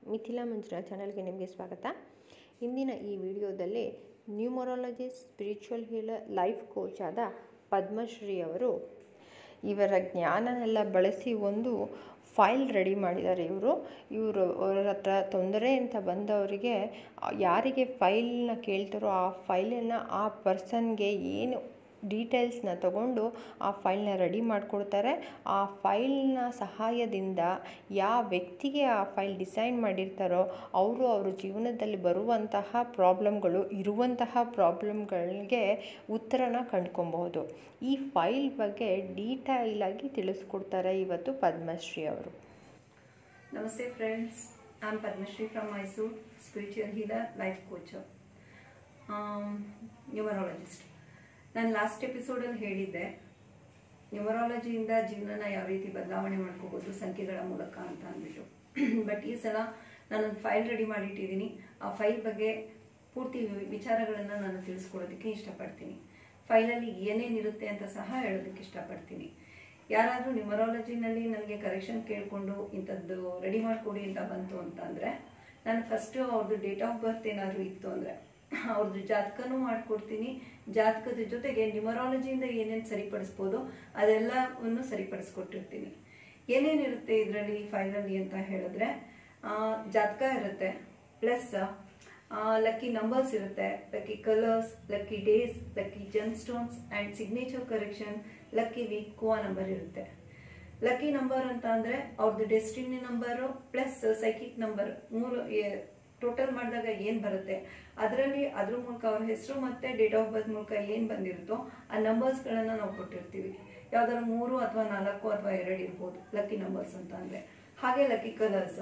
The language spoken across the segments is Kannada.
ಮಿಥಿಲಾ ಮಂಜುನಾ ಚಾನಲ್ಗೆ ನಿಮಗೆ ಸ್ವಾಗತ ಇಂದಿನ ಈ ವಿಡಿಯೋದಲ್ಲಿ numerologist spiritual healer life coach ಆದ ಪದ್ಮಶ್ರೀ ಅವರು ಇವರ ಜ್ಞಾನನೆಲ್ಲ ಬಳಸಿ ಒಂದು ಫೈಲ್ ರೆಡಿ ಮಾಡಿದ್ದಾರೆ ಇವರು ಇವರು ಅವರ ಹತ್ರ ತೊಂದರೆ ಅಂತ ಬಂದವರಿಗೆ ಯಾರಿಗೆ ಫೈಲ್ನ ಕೇಳ್ತಾರೋ ಆ ಫೈಲನ್ನು ಆ ಪರ್ಸನ್ಗೆ ಏನು ಡೀಟೇಲ್ಸ್ನ ತಗೊಂಡು ಆ ಫೈಲ್ನ ರೆಡಿ ಮಾಡಿಕೊಡ್ತಾರೆ ಆ ಫೈಲ್ನ ಸಹಾಯದಿಂದ ಯಾವ ವ್ಯಕ್ತಿಗೆ ಆ ಫೈಲ್ ಡಿಸೈನ್ ಮಾಡಿರ್ತಾರೋ ಅವರು ಅವ್ರ ಜೀವನದಲ್ಲಿ ಬರುವಂತಹ ಪ್ರಾಬ್ಲಮ್ಗಳು ಇರುವಂತಹ ಪ್ರಾಬ್ಲಮ್ಗಳಿಗೆ ಉತ್ತರನ ಕಂಡ್ಕೊಬಹುದು ಈ ಫೈಲ್ ಬಗ್ಗೆ ಡೀಟೈಲ್ ಆಗಿ ತಿಳಿಸ್ಕೊಡ್ತಾರೆ ಇವತ್ತು ಪದ್ಮಶ್ರೀ ಅವರು ನಮಸ್ತೆ ಫ್ರೆಂಡ್ಸ್ ನಾನು Padmashree from Mysuru spiritual healer life coach numerologist ನಾನು ಲಾಸ್ಟ್ ಎಪಿಸೋಡಲ್ಲಿ ಹೇಳಿದ್ದೆ ನ್ಯೂಮರಾಲಜಿಯಿಂದ ಜೀವನನ ಯಾವ ರೀತಿ ಬದಲಾವಣೆ ಮಾಡ್ಕೋಬೋದು ಸಂಖ್ಯೆಗಳ ಮೂಲಕ ಅಂತ ಅಂದ್ಬಿಟ್ಟು ಬಟ್ ಈ ಸಲ ನಾನೊಂದು ಫೈಲ್ ರೆಡಿ ಮಾಡಿಟ್ಟಿದ್ದೀನಿ ಆ ಫೈಲ್ ಬಗ್ಗೆ ಪೂರ್ತಿ ವಿಚಾರಗಳನ್ನು ನಾನು ತಿಳಿಸ್ಕೊಡೋದಕ್ಕೆ ಇಷ್ಟಪಡ್ತೀನಿ ಫೈಲಲ್ಲಿ ಏನೇನಿರುತ್ತೆ ಅಂತ ಸಹ ಹೇಳೋದಕ್ಕೆ ಇಷ್ಟಪಡ್ತೀನಿ ಯಾರಾದರೂ ನ್ಯೂಮರಾಲಜಿನಲ್ಲಿ ನನಗೆ ಕರೆಕ್ಷನ್ ಕೇಳಿಕೊಂಡು ಇಂಥದ್ದು ರೆಡಿ ಮಾಡಿಕೊಡಿ ಅಂತ ಬಂತು ಅಂತಂದರೆ ನಾನು ಫಸ್ಟು ಅವ್ರದ್ದು ಡೇಟ್ ಆಫ್ ಬರ್ತ್ ಏನಾದರೂ ಇತ್ತು ಅಂದರೆ ಅವ್ರದ್ದು ಜಾತಕನೂ ಮಾಡಿಕೊಡ್ತೀನಿ ಜಾತಕದ ಜೊತೆಗೆ ನ್ಯೂಮರಾಲಜಿಯಿಂದ ಏನೇನು ಸರಿಪಡಿಸ್ಬೋದು ಅದೆಲ್ಲವನ್ನು ಸರಿಪಡಿಸ್ಕೊಟ್ಟಿರ್ತೀನಿ ಏನೇನಿರುತ್ತೆ ಇದರಲ್ಲಿ ಫೈಲಲ್ಲಿ ಅಂತ ಹೇಳಿದ್ರೆ ಜಾತಕ ಇರುತ್ತೆ ಪ್ಲಸ್ ಲಕ್ಕಿ ನಂಬರ್ಸ್ ಇರುತ್ತೆ lucky colours lucky days lucky gemstones and signature correction lucky week ಕೋವಾ ನಂಬರ್ ಇರುತ್ತೆ ಲಕ್ಕಿ ನಂಬರ್ ಅಂತ ಅಂದರೆ ಅವ್ರದ್ದು destiny number plus psychic number ಮೂರು ಟೋಟಲ್ ಮಾಡಿದಾಗ ಏನು ಬರುತ್ತೆ ಅದರಲ್ಲಿ ಅದ್ರ ಮೂಲಕ ಅವ್ರ ಹೆಸರು ಮತ್ತು ಡೇಟ್ ಆಫ್ ಬರ್ತ್ ಮೂಲಕ ಏನು ಬಂದಿರುತ್ತೋ ಆ ನಂಬರ್ಸ್ಗಳನ್ನು ನಾವು ಕೊಟ್ಟಿರ್ತೀವಿ ಯಾವ್ದಾದ್ರು ಮೂರು ಅಥವಾ ನಾಲ್ಕು ಅಥವಾ ಎರಡು ಇರ್ಬೋದು ಲಕ್ಕಿ ನಂಬರ್ಸ್ ಅಂತ ಅಂದರೆ ಹಾಗೆ ಲಕ್ಕಿ ಕಲರ್ಸ್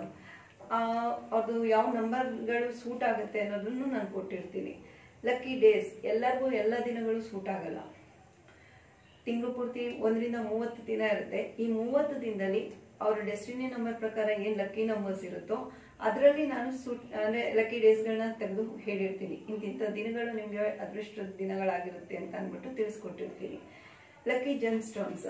ಅದು ಯಾವ ನಂಬರ್ಗಳು ಸೂಟ್ ಆಗುತ್ತೆ ಅನ್ನೋದನ್ನು ನಾನು ಕೊಟ್ಟಿರ್ತೀನಿ ಲಕ್ಕಿ ಡೇಸ್ ಎಲ್ಲರಿಗೂ ಎಲ್ಲ ದಿನಗಳು ಸೂಟ್ ಆಗಲ್ಲ ತಿಂಗಳು ಪೂರ್ತಿ ಒಂದರಿಂದ ಮೂವತ್ತು ದಿನ ಇರುತ್ತೆ ಈ ಮೂವತ್ತು ದಿನದಲ್ಲಿ ಅವ್ರ ಡೆಸ್ಟಿನಿ ನಂಬರ್ ಪ್ರಕಾರ ಏನು ಲಕ್ಕಿ ನಂಬರ್ಸ್ ಇರುತ್ತೋ ಅದರಲ್ಲಿ ನಾನು ಸೂಟ್ ಅಂದರೆ ಲಕ್ಕಿ ಡೇಸ್ಗಳನ್ನ ತೆಗೆದು ಹೇಳಿರ್ತೀನಿ ಇಂತಿಂಥ ದಿನಗಳು ನಿಮಗೆ ಅದೃಷ್ಟದ ದಿನಗಳಾಗಿರುತ್ತೆ ಅಂತ ಅಂದ್ಬಿಟ್ಟು ತಿಳಿಸ್ಕೊಟ್ಟಿರ್ತೀನಿ ಲಕ್ಕಿ ಜೆಮ್ ಸ್ಟೋನ್ಸ್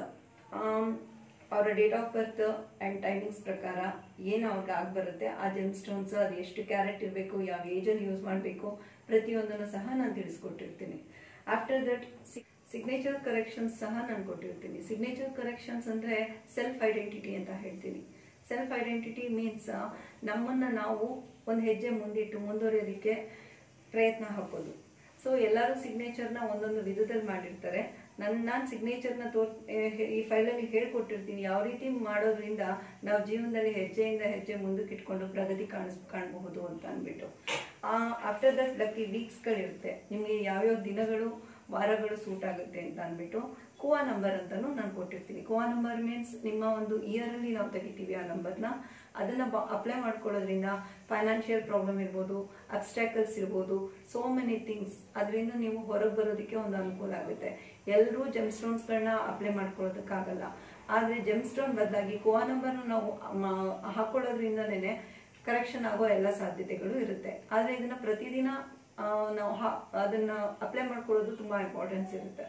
ಅವರ date of birth and timings ಪ್ರಕಾರ ಏನು ಅವ್ರಿಗೆ ಆಗ್ಬರುತ್ತೆ ಆ ಜೆಮ್ ಸ್ಟೋನ್ಸ್ ಅದು ಎಷ್ಟು ಕ್ಯಾರೆಟ್ ಇರಬೇಕು ಯಾವ ಏಜಲ್ಲಿ ಯೂಸ್ ಮಾಡಬೇಕು ಪ್ರತಿಯೊಂದನ್ನು ಸಹ ನಾನು ತಿಳಿಸ್ಕೊಟ್ಟಿರ್ತೀನಿ ಆಫ್ಟರ್ ದಟ್ ಸಿಗ್ನೇಚರ್ ಕರೆಕ್ಷನ್ಸ್ ಸಹ ನಾನು ಕೊಟ್ಟಿರ್ತೀನಿ ಸಿಗ್ನೇಚರ್ ಕರೆಕ್ಷನ್ಸ್ ಅಂದರೆ ಸೆಲ್ಫ್ ಐಡೆಂಟಿಟಿ ಅಂತ ಹೇಳ್ತೀನಿ ಸೆಲ್ಫ್ ಐಡೆಂಟಿಟಿ ಮೀನ್ಸ್ ನಮ್ಮನ್ನು ನಾವು ಒಂದು ಹೆಜ್ಜೆ ಮುಂದಿಟ್ಟು ಮುಂದುವರಿಯೋದಕ್ಕೆ ಪ್ರಯತ್ನ ಹಾಕೋದು ಸೊ ಎಲ್ಲರೂ ಸಿಗ್ನೇಚರ್ನ ಒಂದೊಂದು ವಿಧದಲ್ಲಿ ಮಾಡಿರ್ತಾರೆ ನನ್ನ ನಾನು ಸಿಗ್ನೇಚರ್ನ ತೋರ್ ಈ ಫೈಲಲ್ಲಿ ಹೇಳ್ಕೊಟ್ಟಿರ್ತೀನಿ ಯಾವ ರೀತಿ ಮಾಡೋದ್ರಿಂದ ನಾವು ಜೀವನದಲ್ಲಿ ಹೆಜ್ಜೆಯಿಂದ ಹೆಜ್ಜೆ ಮುಂದಕ್ಕೆ ಇಟ್ಕೊಂಡು ಪ್ರಗತಿ ಕಾಣಿಸ್ ಕಾಣಬಹುದು ಅಂತ ಅಂದ್ಬಿಟ್ಟು ಆಫ್ಟರ್ ದಟ್ ಲಕ್ಕಿ ವೀಕ್ಸ್ಗಳಿರುತ್ತೆ ನಿಮಗೆ ಯಾವ್ಯಾವ ದಿನಗಳು ವಾರಗಳು ಸೂಟ್ ಆಗುತ್ತೆ ಅಂತ ಅಂದ್ಬಿಟ್ಟು ಕೋವಾ ನಂಬರ್ ಅಂತಲೂ ನಾನು ಕೊಟ್ಟಿರ್ತೀನಿ ಕೋವಾ ನಂಬರ್ ಮೀನ್ಸ್ ನಿಮ್ಮ ಒಂದು ಇಯರಲ್ಲಿ ನಾವು ತೆಗಿತೀವಿ ಆ ನಂಬರ್ನ ಅದನ್ನು ಬ ಅಪ್ಲೈ ಮಾಡ್ಕೊಳ್ಳೋದ್ರಿಂದ ಫೈನಾನ್ಷಿಯಲ್ ಪ್ರಾಬ್ಲಮ್ ಇರ್ಬೋದು ಅಬ್ಸ್ಟ್ಯಾಕಲ್ಸ್ ಇರ್ಬೋದು ಸೋ ಮೆನಿ ಥಿಂಗ್ಸ್ ಅದರಿಂದ ನೀವು ಹೊರಗೆ ಬರೋದಕ್ಕೆ ಒಂದು ಅನುಕೂಲ ಆಗುತ್ತೆ ಎಲ್ಲರೂ ಜೆಮ್ ಸ್ಟೋನ್ಸ್ಗಳನ್ನ ಅಪ್ಲೈ ಮಾಡ್ಕೊಳ್ಳೋದಕ್ಕಾಗಲ್ಲ ಆದರೆ ಜೆಮ್ ಸ್ಟೋನ್ ಬದಲಾಗಿ ಕೋವಾ ನಂಬರ್ನ ನಾವು ಹಾಕೊಳ್ಳೋದ್ರಿಂದನೇ ಕರೆಕ್ಷನ್ ಆಗೋ ಎಲ್ಲ ಸಾಧ್ಯತೆಗಳು ಇರುತ್ತೆ ಆದರೆ ಇದನ್ನು ಪ್ರತಿದಿನ ನಾವು ಅದನ್ನ ಅಪ್ಲೈ ಮಾಡ್ಕೊಳ್ಳೋದು ತುಂಬಾ ಇಂಪಾರ್ಟೆನ್ಸ್ ಇರುತ್ತೆ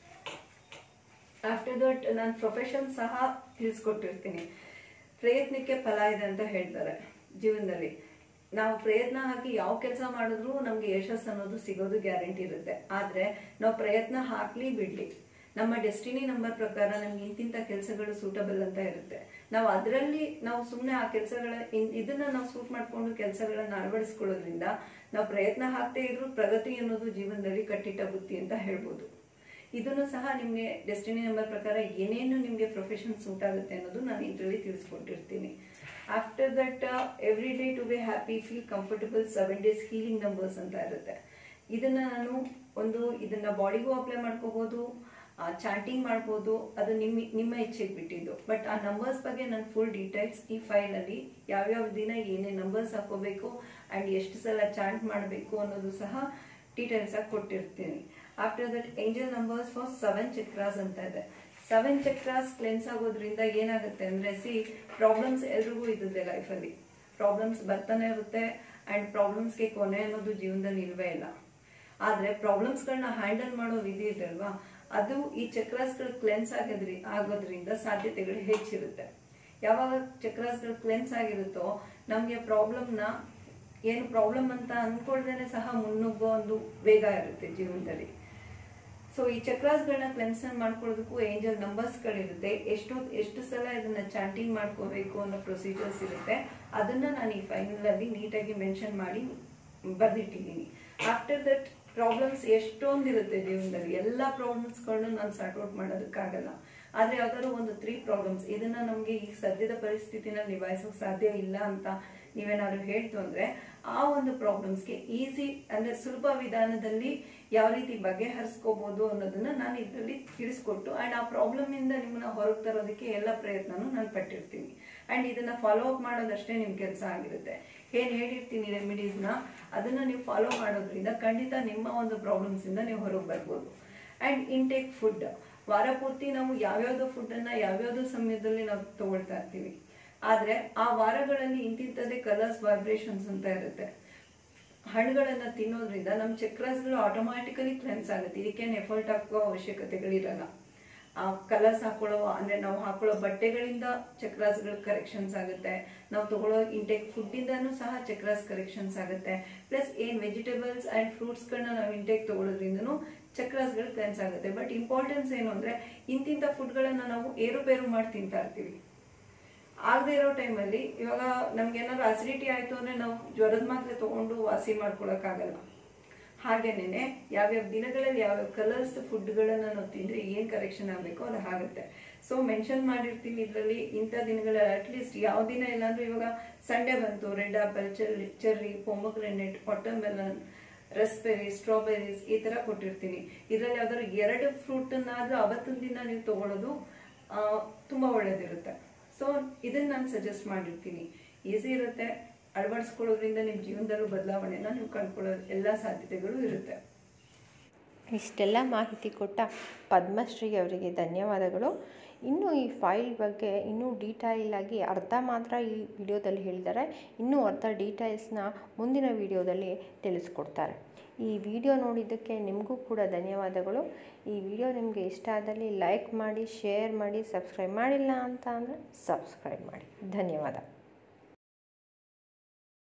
ಆಫ್ಟರ್ ದಟ್ ನಾನು ಪ್ರೊಫೆಷನ್ ಸಹ ತಿಳಿಸ್ಕೊಟ್ಟಿರ್ತೀನಿ ಪ್ರಯತ್ನಕ್ಕೆ ಫಲ ಇದೆ ಅಂತ ಹೇಳ್ತಾರೆ ಜೀವನದಲ್ಲಿ ನಾವು ಪ್ರಯತ್ನ ಹಾಕಿ ಯಾವ ಕೆಲಸ ಮಾಡಿದ್ರೂ ನಮಗೆ ಯಶಸ್ಸು ಅನ್ನೋದು ಸಿಗೋದು ಗ್ಯಾರಂಟಿ ಇರುತ್ತೆ ಆದರೆ ನಾವು ಪ್ರಯತ್ನ ಹಾಕ್ಲಿ ಬಿಡ್ಲಿ ನಮ್ಮ ಡೆಸ್ಟಿನಿ ನಂಬರ್ ಪ್ರಕಾರ ನಮ್ಗೆ ಇಂತಿಂಥ ಕೆಲಸಗಳು ಸೂಟಬಲ್ ಅಂತ ಇರುತ್ತೆ ನಾವು ಅದರಲ್ಲಿ ನಾವು ಸುಮ್ಮನೆ ಆ ಕೆಲಸಗಳ ಇದನ್ನ ನಾವು ಸೂಟ್ ಮಾಡ್ಕೊಂಡು ಕೆಲಸಗಳನ್ನ ಅಳವಡಿಸ್ಕೊಳ್ಳೋದ್ರಿಂದ ನಾವು ಪ್ರಯತ್ನ ಹಾಕ್ತೇ ಇದ್ರು ಪ್ರಗತಿ ಅನ್ನೋದು ಜೀವನದಲ್ಲಿ ಕಟ್ಟಿಟ್ಟ ಬುತ್ತಿ ಅಂತ ಹೇಳ್ಬೋದು ಇದನ್ನು ಸಹ ನಿಮಗೆ ಡೆಸ್ಟಿನಿ ನಂಬರ್ ಪ್ರಕಾರ ಏನೇನು ನಿಮಗೆ ಪ್ರೊಫೆಷನ್ ಸೂಟ್ ಆಗುತ್ತೆ ಅನ್ನೋದು ನಾನು ಇದರಲ್ಲಿ ತಿಳಿಸ್ಕೊಟ್ಟಿರ್ತೀನಿ after that every day to be happy feel comfortable seven days healing numbers ಅಂತ ಇರುತ್ತೆ ಇದನ್ನ ನಾನು ಒಂದು ಇದನ್ನ ಬಾಡಿಗೂ ಅಪ್ಲೈ ಮಾಡ್ಕೋಬಹುದು ಚಾಟಿಂಗ್ ಮಾಡ್ಬೋದು ಅದು ನಿಮ್ಮ ನಿಮ್ಮ ಇಚ್ಛೆಗೆ ಬಿಟ್ಟಿದ್ದು ಬಟ್ ಆ ನಂಬರ್ಸ್ ಬಗ್ಗೆ ನಾನು ಫುಲ್ ಡೀಟೇಲ್ಸ್ ಈ ಫೈಲಲ್ಲಿ ಯಾವ್ಯಾವ ದಿನ ಏನೇ ನಂಬರ್ಸ್ ಹಾಕೋಬೇಕು ಆ್ಯಂಡ್ ಎಷ್ಟು ಸಲ ಚಾಂಟ್ ಮಾಡಬೇಕು ಅನ್ನೋದು ಸಹ ಡೀಟೇಲ್ಸ್ ಆಗಿ ಕೊಟ್ಟಿರ್ತೀನಿ after that angel numbers for seven chakras ಅಂತ ಇದೆ ಸೆವೆನ್ ಚಕ್ರಾಸ್ ಕ್ಲೆನ್ಸ್ ಆಗೋದ್ರಿಂದ ಏನಾಗುತ್ತೆ ಅಂದರೆ ಸಿ ಪ್ರಾಬ್ಲಮ್ಸ್ ಎಲ್ರಿಗೂ ಇದ್ದಿದೆ ಲೈಫಲ್ಲಿ ಪ್ರಾಬ್ಲಮ್ಸ್ ಬರ್ತಾನೆ ಇರುತ್ತೆ ಆ್ಯಂಡ್ ಪ್ರಾಬ್ಲಮ್ಸ್ಗೆ ಕೊನೆ ಅನ್ನೋದು ಜೀವನದಲ್ಲಿ ಇಲ್ವೇ ಇಲ್ಲ ಆದರೆ ಪ್ರಾಬ್ಲಮ್ಸ್ಗಳನ್ನ ಹ್ಯಾಂಡಲ್ ಮಾಡೋ ವಿಧಿ ಇದೆ ಅಲ್ವಾ ಅದು ಈ ಚಕ್ರಾಸ್ಗಳು ಕ್ಲೆನ್ಸ್ ಆಗೋದ್ರಿ ಆಗೋದ್ರಿಂದ ಸಾಧ್ಯತೆಗಳು ಹೆಚ್ಚಿರುತ್ತೆ ಯಾವಾಗ ಚಕ್ರಾಸ್ಗಳು ಕ್ಲೆನ್ಸ್ ಆಗಿರುತ್ತೋ ನಮಗೆ ಪ್ರಾಬ್ಲಮ್ನ ಏನು ಪ್ರಾಬ್ಲಮ್ ಅಂತ ಅಂದ್ಕೊಳ್ದೇನೆ ಸಹ ಮುನ್ನುಗ್ಗೋ ಒಂದು ವೇಗ ಇರುತ್ತೆ ಜೀವನದಲ್ಲಿ ಸೊ ಈ ಚಕ್ರಾಸ್ಗಳನ್ನ ಕ್ಲೆನ್ಸ್ ಮಾಡ್ಕೊಳ್ಳೋದಕ್ಕೂ ಏಂಜಲ್ ನಂಬರ್ಸ್ಗಳಿರುತ್ತೆ ಎಷ್ಟು ಎಷ್ಟು ಸಲ ಇದನ್ನ ಚಾಂಟಿಂಗ್ ಮಾಡ್ಕೋಬೇಕು ಅನ್ನೋ ಪ್ರೊಸೀಜರ್ಸ್ ಇರುತ್ತೆ ಅದನ್ನ ನಾನು ಈ ಫೈನಲ್ ಅಲ್ಲಿ ನೀಟಾಗಿ ಮೆನ್ಷನ್ ಮಾಡಿ ಬರೆದಿಟ್ಟಿದ್ದೀನಿ ಆಫ್ಟರ್ ದಟ್ ಪ್ರಾಬ್ಲಮ್ಸ್ ಎಷ್ಟೊಂದು ಇರುತ್ತೆ ಜೀವನದಲ್ಲಿ ಎಲ್ಲ ಪ್ರಾಬ್ಲಮ್ಸ್ಗಳನ್ನ ನಾನು ಸಾರ್ಟ್ ಔಟ್ ಮಾಡೋದಕ್ಕಾಗಲ್ಲ ಆದ್ರೆ ಯಾವ್ದಾದ್ರು ಒಂದು ತ್ರೀ ಪ್ರಾಬ್ಲಮ್ಸ್ ಇದನ್ನ ನಮಗೆ ಈಗ ಸದ್ಯದ ಪರಿಸ್ಥಿತಿನಲ್ಲಿ ನಿಭಾಯಿಸೋಕೆ ಸಾಧ್ಯ ಇಲ್ಲ ಅಂತ ನೀವೇನಾದ್ರು ಹೇಳ್ತು ಅಂದ್ರೆ ಆ ಒಂದು ಪ್ರಾಬ್ಲಮ್ಸ್ಗೆ ಈಸಿ ಅಂದ್ರೆ ಸುಲಭ ವಿಧಾನದಲ್ಲಿ ಯಾವ ರೀತಿ ಬಗೆಹರಿಸ್ಕೋಬಹುದು ಅನ್ನೋದನ್ನ ನಾನು ಇದರಲ್ಲಿ ತಿಳಿಸ್ಕೊಟ್ಟು ಅಂಡ್ ಆ ಪ್ರಾಬ್ಲಮ್ ಇಂದ ನಿಮ್ಮನ್ನ ಹೊರಗೆ ತರೋದಕ್ಕೆ ಎಲ್ಲ ಪ್ರಯತ್ನನೂ ನಾನು ಪಟ್ಟಿರ್ತೀನಿ ಅಂಡ್ ಇದನ್ನ ಫಾಲೋ ಅಪ್ ಮಾಡೋದಷ್ಟೇ ನಿಮ್ ಕೆಲಸ ಆಗಿರುತ್ತೆ ಏನ್ ಹೇಳಿರ್ತೀನಿ ರೆಮಿಡೀಸ್ ನ ಅದನ್ನ ನೀವು ಫಾಲೋ ಮಾಡೋದ್ರಿಂದ ಖಂಡಿತ ನಿಮ್ಮ ಒಂದು ಪ್ರಾಬ್ಲಮ್ಸ್ ಇಂದ ನೀವು ಹೊರಗೆ ಬರ್ಬೋದು ಅಂಡ್ ಇಂಟೇಕ್ ಫುಡ್ ವಾರ ಪೂರ್ತಿ ನಾವು ಯಾವ್ಯಾವ್ದೋ ಫುಡ್ ಅನ್ನ ಯಾವ್ಯಾವ್ದೋ ಸಮಯದಲ್ಲಿ ನಾವು ತಗೊಳ್ತಾ ಇರ್ತೀವಿ ಆದ್ರೆ ಆ ವಾರಗಳಲ್ಲಿ ಇಂತಿಂತದೇ ಕಲರ್ಸ್ ವೈಬ್ರೇಷನ್ಸ್ ಅಂತ ಇರುತ್ತೆ ಹಣ್ಣುಗಳನ್ನ ತಿನ್ನೋದ್ರಿಂದ ನಮ್ಮ ಚಕ್ರಸ್ಗಳು ಆಟೋಮ್ಯಾಟಿಕಲಿ ಕ್ಲೆನ್ಸ್ ಆಗುತ್ತೆ ಇದಕ್ಕೇನು ಎಫರ್ಟ್ ಹಾಕುವ ಅವಶ್ಯಕತೆಗಳಿರಲ್ಲ ಆ ಕಲರ್ಸ್ ಹಾಕೊಳ್ಳೋ ಅಂದ್ರೆ ನಾವು ಹಾಕೊಳ್ಳೋ ಬಟ್ಟೆಗಳಿಂದ ಚಕ್ರಾಸ್ಗಳ ಕರೆಕ್ಷನ್ಸ್ ಆಗುತ್ತೆ ನಾವು ತಗೊಳ್ಳೋ ಇಂಟೇಕ್ ಫುಡ್ ಇಂದಾನು ಸಹ ಚಕ್ರಾಸ್ ಕರೆಕ್ಷನ್ಸ್ ಆಗುತ್ತೆ ಪ್ಲಸ್ ಏನ್ ವೆಜಿಟೇಬಲ್ಸ್ ಅಂಡ್ ಫ್ರೂಟ್ಸ್ ಗಳನ್ನ ನಾವು ಇಂಟೇಕ್ ತಗೊಳ್ಳೋದ್ರಿಂದನೂ ಚಕ್ರಾಸ್ಗಳು ಕ್ಲೆನ್ಸ್ ಆಗುತ್ತೆ ಬಟ್ ಇಂಪಾರ್ಟೆನ್ಸ್ ಏನು ಅಂದ್ರೆ ಇಂತಿಂತ ಫುಡ್ಗಳನ್ನ ನಾವು ಏರುಪೇರು ಮಾಡಿ ತಿಂತಾ ಇರ್ತೀವಿ ಆಗದೆ ಇರೋ ಟೈಮಲ್ಲಿ ಇವಾಗ ನಮ್ಗೆ ಏನಾದ್ರು ಅಸಿಡಿಟಿ ಆಯ್ತು ಅಂದ್ರೆ ನಾವು ಜ್ವರದ ಮಾತ್ರೆ ತಗೊಂಡು ವಾಸಿ ಮಾಡ್ಕೊಳಕ್ಕಾಗಲ್ಲ ಹಾಗೇನೆ ಯಾವ್ಯಾವ ದಿನಗಳಲ್ಲಿ ಯಾವ್ಯಾವ ಕಲರ್ಸ್ ಫುಡ್ಗಳನ್ನ ನಾವು ತಿಂದ್ರೆ ಏನ್ ಕರೆಕ್ಷನ್ ಆಗಬೇಕು ಅದು ಆಗುತ್ತೆ ಸೊ ಮೆನ್ಷನ್ ಮಾಡಿರ್ತೀವಿ ಇದರಲ್ಲಿ ಇಂಥ ದಿನಗಳಲ್ಲಿ ಅಟ್ಲೀಸ್ಟ್ ಯಾವ ದಿನ ಇಲ್ಲಾಂದ್ರೂ ಇವಾಗ ಸಂಡೇ ಬಂತು red apple cherry cherry pomegranate watermelon raspberry strawberries ಈ ತರ ಕೊಟ್ಟಿರ್ತೀನಿ ಇದರಲ್ಲಿ ಯಾವ್ದಾದ್ರು ಎರಡು ಫ್ರೂಟ್ ಅನ್ನಾದ್ರೂ ಅವತ್ತಿನ ದಿನ ನೀವು ತಗೊಳ್ಳೋದು ಆ, ತುಂಬಾ ಒಳ್ಳೇದಿರುತ್ತೆ ಸೊ ಇದನ್ನ ನಾನು ಸಜೆಸ್ಟ್ ಮಾಡಿರ್ತೀನಿ ಈಸಿ ಇರುತ್ತೆ ಅಳವಡಿಸ್ಕೊಳ್ಳೋದ್ರಿಂದ ನಿಮ್ಮ ಜೀವನದಲ್ಲೂ ಬದಲಾವಣೆನ ನೀವು ಕಂಡ್ಕೊಳ್ಳೋ ಎಲ್ಲ ಸಾಧ್ಯತೆಗಳು ಇರುತ್ತೆ ಇಷ್ಟೆಲ್ಲ ಮಾಹಿತಿ ಕೊಟ್ಟ ಪದ್ಮಶ್ರೀ ಅವರಿಗೆ ಧನ್ಯವಾದಗಳು ಇನ್ನು ಈ ಫೈಲ್ ಬಗ್ಗೆ ಇನ್ನೂ ಡೀಟೈಲ್ ಆಗಿ ಅರ್ಧ ಮಾತ್ರ ಈ ವಿಡಿಯೋದಲ್ಲಿ ಹೇಳಿದ್ದಾರೆ ಇನ್ನೂ ಅರ್ಧ ಡೀಟೇಲ್ಸ್ನ ಮುಂದಿನ ವಿಡಿಯೋದಲ್ಲಿ ತಿಳಿಸ್ಕೊಡ್ತಾರೆ ಈ ವಿಡಿಯೋ ನೋಡಿದ್ದಕ್ಕೆ ನಿಮಗೂ ಕೂಡ ಧನ್ಯವಾದಗಳು ಈ ವಿಡಿಯೋ ನಿಮಗೆ ಇಷ್ಟ ಆದಲ್ಲಿ ಲೈಕ್ ಮಾಡಿ ಶೇರ್ ಮಾಡಿ ಸಬ್ಸ್ಕ್ರೈಬ್ ಮಾಡಿಲ್ಲ ಅಂತ ಅಂದರೆ ಸಬ್ಸ್ಕ್ರೈಬ್ ಮಾಡಿ ಧನ್ಯವಾದ